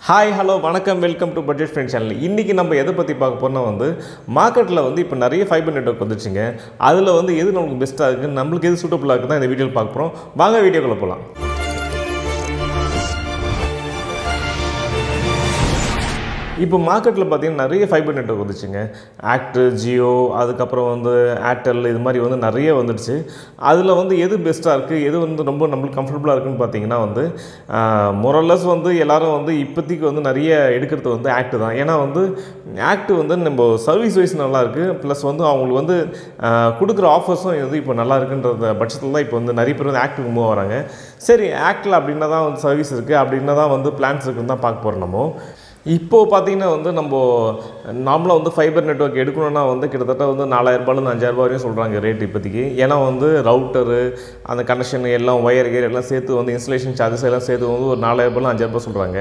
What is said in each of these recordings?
Hi hello வணக்கம் welcome to budget friend channel இன்றைக்கி நம்ம எதை பற்றி பார்க்க போறோம்னா வந்து மார்க்கெட்டில் வந்து இப்போ நிறைய ஃபைபர் நெட்வொர்க் வந்துச்சுங்க அதில் வந்து எது நமக்கு பெஸ்ட்டாக இருக்குது நம்மளுக்கு எது சூட்டபுளாக இருக்குது தான் இந்த வீடியோவில் பார்க்க போகிறோம் வாங்க வீடியோக்குள்ளே போகலாம் இப்போ மார்க்கெட்டில் பார்த்தீங்கன்னா நிறைய ஃபைபர் நெட்வொர்க் வந்துச்சுங்க ஆக்ட் ஜியோ அதுக்கப்புறம் வந்து ஏர்டெல் இது மாதிரி வந்து நிறைய வந்துடுச்சு அதில் வந்து எது பெஸ்ட்டாக இருக்குது எது வந்து ரொம்ப நம்மளுக்கு கம்ஃபர்டபுளாக இருக்குன்னு பார்த்தீங்கன்னா வந்து மொரல்லஸ் வந்து எல்லாரும் வந்து இப்போதைக்கு வந்து நிறைய எடுக்கிறது வந்து ஆக்ட் தான் ஏன்னா வந்து ஆக்ட் வந்து நம்ம சர்வீஸ் வைஸ் நல்லா இருக்குது ப்ளஸ் வந்து அவங்களுக்கு வந்து ஆஹ், கொடுக்குற ஆஃபர்ஸும் வந்து இப்போ நல்லா இருக்குன்றத பட்சத்தில் தான் இப்போ வந்து நிறைய பேர் வந்து ஆக்டுக்கு மூவ் வராங்க சரி ஆக்டில் அப்படின்னா தான் வந்து சர்வீஸ் இருக்குது அப்படின்னா தான் வந்து பிளான்ஸ் இருக்குன்னு தான் பார்க்க போகிறோம் நம்ம இப்போது பார்த்தீங்கன்னா வந்து நம்ம நார்மலாக வந்து ஃபைபர் நெட்வொர்க் எடுக்கணும்னா வந்து கிட்டத்தட்ட வந்து நாலாயிரரூபாலேருந்து அஞ்சாயிரரூபா வரையும் சொல்கிறாங்க ரேட் இப்போதைக்கு ஏன்னா வந்து ரவுட்டரு அந்த கனெக்ஷன் எல்லாம் ஒயர் கேர் எல்லாம் சேர்த்து வந்து இன்ஸ்டலேஷன் சார்ஜஸ் எல்லாம் சேர்த்து வந்து ஒரு நாலாயிரரூபாலும் அஞ்சாயிரரூபா சொல்கிறாங்க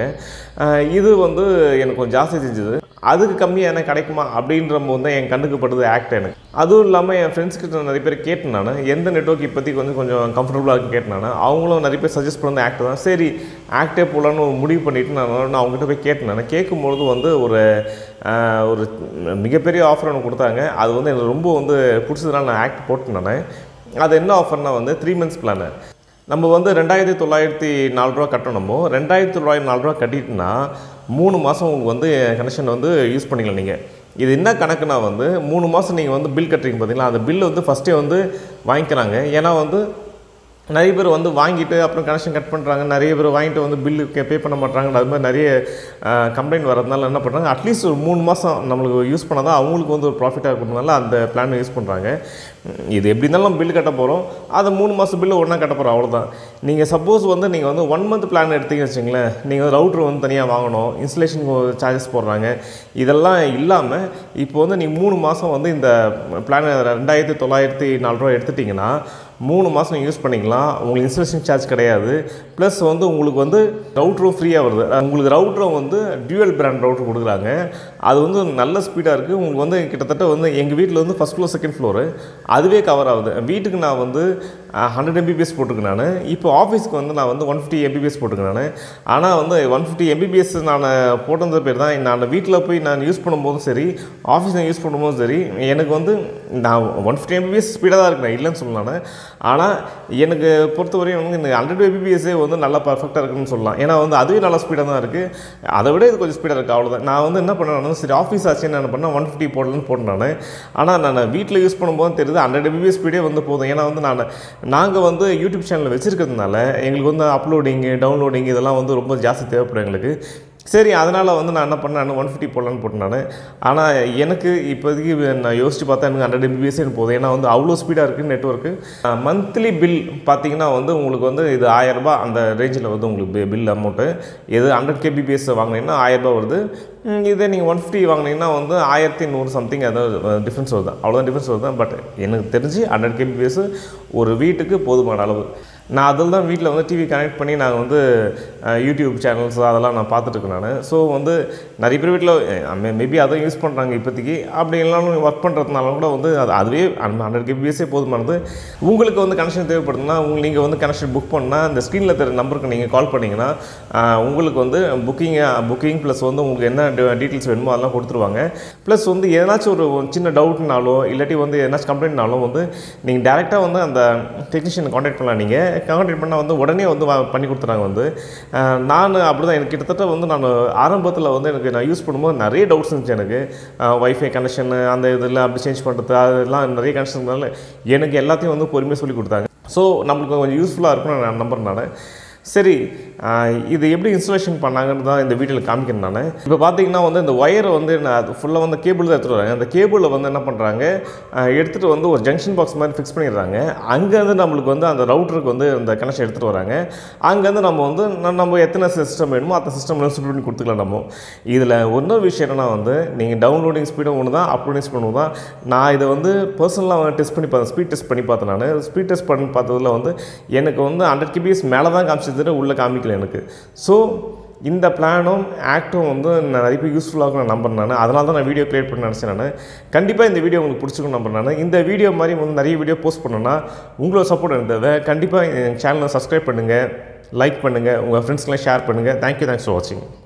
இது வந்து எனக்கு கொஞ்சம் ஜாஸ்தி செஞ்சுது அதுக்கு கம்மியாக எனக்கு கிடைக்குமா அப்படின்ற போது தான் என் கண்ணுக்கு பட்டது ஆக்ட் எனக்கு அதுவும் இல்லாமல் என் ஃப்ரெண்ட்ஸ் கிட்ட நிறைய பேர் கேட்டேன் நான் எந்த நெட்வொர்க் இப்போதைக்கு வந்து கொஞ்சம் கம்ஃபர்டபுளாக இருக்குன்னு கேட்டேன் நான் அவங்களும் நிறைய பேர் சஜஸ்ட் பண்ணது ஆக்ட் தான் சரி ஆக்டே போகலான்னு ஒரு முடிவு பண்ணிவிட்டு நான் நான் அவங்ககிட்ட போய் கேட்டேன் நான் கேட்கும்பொழுது வந்து ஒரு ஆஹ், ஒரு மிகப்பெரிய ஆஃபர் ஒன்று கொடுத்தாங்க அது வந்து எனக்கு ரொம்ப வந்து பிடிச்சதுனால நான் ஆக்ட் போட்டேன் நான் அது என்ன ஆஃபர்னால் வந்து த்ரீ மந்த்ஸ் பிளானு நம்ம வந்து ரெண்டாயிரத்தி தொள்ளாயிரத்தி நாலு ரூபா கட்டணுமோ ரெண்டாயிரத்தி தொள்ளாயிரத்தி நாலு ரூபா கட்டிட்டுனா மூணு மாதம் உங்களுக்கு வந்து கனெக்ஷன் வந்து யூஸ் பண்ணிக்கலாம் நீங்கள் இது என்ன கணக்குனா வந்து மூணு மாதம் நீங்கள் வந்து பில் கட்டுறீங்க பார்த்தீங்களா அந்த பில் வந்து ஃபஸ்ட்டே வந்து வாங்கிக்கிறாங்க ஏன்னா வந்து நிறைய பேர் வந்து வாங்கிட்டு அப்புறம் கனெக்ஷன் கட் பண்ணுறாங்க நிறைய பேர் வாங்கிட்டு வந்து பில்லு பே பண்ண மாட்டாங்க அது மாதிரி நிறைய கம்ப்ளைண்ட் வரதுனால என்ன பண்ணுறாங்க அட்லீஸ்ட் ஒரு மூணு மாதம் நம்மளுக்கு யூஸ் பண்ணால் தான் அவங்களுக்கு வந்து ஒரு ப்ராஃபிட்டாக இருக்கிறதுனால அந்த பிளான் யூஸ் பண்ணுறாங்க இது எப்படி இருந்தாலும் பில் கட்ட போகிறோம் அதை மூணு மாதம் பில்லு ஒன்றா கட்ட போகிறோம் அவ்வளோதான் நீங்கள் சப்போஸ் வந்து நீங்கள் வந்து ஒன் மந்த் பிளான் எடுத்தீங்கன்னு வச்சுங்களேன் நீங்கள் வந்து ரவுட்ரு வந்து தனியாக வாங்கணும் இன்ஸ்டலேஷன் சார்ஜஸ் போடுறாங்க இதெல்லாம் இல்லாமல் இப்போ வந்து நீங்கள் மூணு மாதம் வந்து இந்த பிளான் ரெண்டாயிரத்தி தொள்ளாயிரத்தி நாலு ரூபா எடுத்துட்டிங்கன்னா மூணு மாதம் யூஸ் பண்ணிக்கலாம் உங்களுக்கு இன்ஸ்டலேஷன் சார்ஜ் கிடையாது ப்ளஸ் வந்து உங்களுக்கு வந்து ரவுட்டரும் ஃப்ரீயாக வருது உங்களுக்கு ரவுட்டரும் வந்து டியூவல் பிராண்ட் ரவுட்டர் கொடுக்குறாங்க அது வந்து நல்ல ஸ்பீடாக இருக்குது உங்களுக்கு வந்து கிட்டத்தட்ட வந்து எங்கள் வீட்டில் வந்து ஃபஸ்ட் ஃப்ளோர் செகண்ட் ஃப்ளோரு அதுவே கவர் ஆகுது வீட்டுக்கு நான் வந்து ஹண்ட்ரட் எம்பிபிஎஸ் போட்டிருக்கேன் நான் இப்போ ஆஃபீஸ்க்கு வந்து நான் வந்து ஒன் ஃபிஃப்டி எம்பிபிஎஸ் போட்டிருக்கேன் நான் ஆனால் வந்து ஒன் ஃபிஃப்டி எம்பிபிஎஸ் நான் போட்டது பேர் தான் நான் வீட்டில் போய் நான் யூஸ் பண்ணும்போதும் சரி ஆஃபீஸில் யூஸ் பண்ணும்போதும் சரி எனக்கு வந்து நான் ஒன் ஃபிஃப்டி எம்பிபிஎஸ் ஸ்பீடாக தான் இருக்கு நான் இல்லைன்னு சொல்லலாம் நான். ஆனால் எனக்கு பொறுத்தவரையும் வந்து எனக்கு ஹண்ட்ரட் எம்பிபிஎஸ்ஸே வந்து நல்லா பர்ஃபெக்டாக இருக்குன்னு சொல்லலாம் ஏன்னா வந்து அதுவே நல்லா ஸ்பீடாக தான் இருக்குது அதை விட இது கொஞ்சம் ஸ்பீடாக இருக்குது அவ்வளோதான் நான் வந்து என்ன பண்ணேன் சரி ஆஃபீஸ் ஆச்சு என்ன பண்ணேன் ஒன் ஃபிஃப்டி போடலன்னு போட்டேன் நான் ஆனால் நான் வீட்டில் யூஸ் பண்ணும்போது தெரியுது ஹண்ட்ரட் எம்பிபிஎஸ் ஸ்பீடே வந்து போதும் ஏன்னா வந்து நான் நாங்கள் வந்து யூடியூப் சேனல் வச்சுருக்கிறதுனால எங்களுக்கு வந்து அப்லோடிங் டவுன்லோடிங் இதெல்லாம் வந்து ரொம்ப ஜாஸ்தி தேவைப்படும் எங்களுக்கு சரி அதனால் வந்து நான் என்ன பண்ணேன் ஒன் ஃபிஃப்டி போடலான்னு போட்டேன் நான் ஆனால் எனக்கு இப்போதைக்கு நான் யோசிச்சு பார்த்தா எனக்கு ஹண்ட்ரட் எம்பிபிஎஸ் எனக்கு போதும் ஏன்னா வந்து அவ்வளோ ஸ்பீடாக இருக்குது நெட்ஒர்க்கு மந்த்லி பில் பார்த்தீங்கன்னா வந்து உங்களுக்கு வந்து இது ஆயரரூபா அந்த ரேஞ்சில் வந்து உங்களுக்கு பில் அமௌண்ட்டு இது ஹண்ட்ரட் கேபிபிஎஸ் வாங்கினீங்கன்னா ஆயரரூபா வருது ம், இதே நீங்கள் ஒன் ஃபிஃப்டி வாங்கினீங்கன்னா வந்து ஆயிரத்தி நூறு சம்திங் ஏதாவது டிஃப்ரென்ஸ் வருது அவ்வளோதான் டிஃப்ரென்ஸ் வருது பட் எனக்கு தெரிஞ்சு ஹண்ட்ரட் கேபிபிஎஸ் ஒரு வீட்டுக்கு போதுமான அளவு நான் அதில் தான் வீட்டில் வந்து டிவி கனெக்ட் பண்ணி நாங்கள் வந்து அஹ், யூடியூப் சேனல்ஸ் அதெல்லாம் நான் பார்த்துட்டு இருக்கேன் நான் ஸோ வந்து நிறைய பேர் வீட்டில் மேபி அதை யூஸ் பண்ணுறாங்க இப்போதைக்கு அப்படி இல்லைனாலும் ஒர்க் பண்ணுறதுனால கூட வந்து அது அதுவே ஹண்ட்ரட் கேபிஎஸ்ஸே போதுமானது உங்களுக்கு வந்து கனெக்ஷன் தேவைப்படுதுன்னா உங்களுக்கு நீங்கள் வந்து கனெக்ஷன் புக் பண்ணால் இந்த ஸ்க்ரீனில் தெரிய நம்பருக்கு நீங்கள் கால் பண்ணிங்கன்னா அஹ், உங்களுக்கு வந்து புக்கிங் புக்கிங் ப்ளஸ் வந்து உங்களுக்கு என்ன டீட்டெயில்ஸ் வேணுமோ அதெல்லாம் கொடுத்துருவாங்க ப்ளஸ் வந்து ஏதாச்சும் ஒரு சின்ன டவுட்னாலோ இல்லாட்டி வந்து எதனாச்சும் கம்ப்ளைண்ட்னாலும் வந்து நீங்கள் டேரெக்டாக வந்து அந்த டெக்னீஷியனை காண்டாக்ட் பண்ணலாம் நீங்கள் காண்டாக்ட் பண்ணால் வந்து உடனே வந்து வா- பண்ணி கொடுத்துறாங்க வந்து அஹ், நான் அப்படி தான் எனக்கு கிட்டத்தட்ட வந்து நான் ஆரம்பத்தில் வந்து எனக்கு நான் யூஸ் பண்ணும்போது நிறைய டவுட்ஸ் இருந்துச்சு எனக்கு வைஃபை கனெக்ஷன் அந்த இதில் அப்படி சேஞ்ச் பண்ணுறது அதெல்லாம் நிறைய கனெக்ஷன் எனக்கு எல்லாத்தையும் வந்து பொறுமையாக சொல்லி கொடுத்தாங்க ஸோ நம்மளுக்கு கொஞ்சம் யூஸ்ஃபுல்லாக இருக்கும்னு நான் நம்புறேன் நான் சரி ஆஹ் இது எப்படி இன்ஸ்டாலேஷன் பண்ணாங்கன்னு தான் இந்த வீடியோவில் காமிக்கிறேன் நான் இப்போ பார்த்தீங்கன்னா வந்து இந்த ஒயரை வந்து நான் அது ஃபுல்லாக வந்து கேபிள் தான் எடுத்துகிட்டு வராங்க அந்த கேபிளில் வந்து என்ன பண்ணுறாங்க எடுத்துகிட்டு வந்து ஒரு ஜங்ஷன் பாக்ஸ் மாதிரி ஃபிக்ஸ் பண்ணிடுறாங்க அங்கேருந்து நம்மளுக்கு வந்து அந்த ரவுட்டருக்கு வந்து அந்த கனெக்ஷன் எடுத்துகிட்டு வராங்க அங்கேருந்து நம்ம வந்து ந- நம்ம எத்தனை சிஸ்டம் வேணுமோ அந்த சிஸ்டம் செட் பண்ணி கொடுத்துக்கலாம் நம்ம இதில் இன்னொரு விஷயம் என்னன்னா வந்து நீங்கள் டவுன்லோடிங் ஸ்பீடும் ஒன்று தான் அப்லோடிங் ஸ்பீடும் ஒன்று தான் நான் இதை வந்து பர்சனலாக டெஸ்ட் பண்ணி பார்த்தேன் ஸ்பீட் டெஸ்ட் பண்ணி பார்த்தேன் நான் ஸ்பீட் டெஸ்ட் பண்ணி பார்த்ததுல வந்து எனக்கு வந்து ஹண்ட்ரட் கேபிஎஸ் மேலே தான் காமிச்சது உள்ளே காமிக்கல எனக்கு ஸோ இந்த பிளானும் ஆக்டும் வந்து நான் நிறைய பேர் யூஸ்ஃபுல்லாக நான் நம்புறேன் நான் அதனால தான் நான் வீடியோ க்ரியேட் பண்ண நினச்சேன் நான் கண்டிப்பாக இந்த வீடியோ உங்களுக்கு பிடிச்சிருக்கும் நம்புறேன் நான் இந்த வீடியோ மாதிரி வந்து நிறைய வீடியோ போஸ்ட் பண்ணேன்னா உங்களோட சப்போர்ட் எனக்கு தேவை கண்டிப்பாக என் சேனலை சப்ஸ்கிரைப் பண்ணுங்கள் லைக் பண்ணுங்கள் உங்கள் ஃப்ரெண்ட்ஸ்க்கெலாம் ஷேர் பண்ணுங்கள் தேங்க்யூ தேங்க்ஸ் ஃபார் வாட்சிங்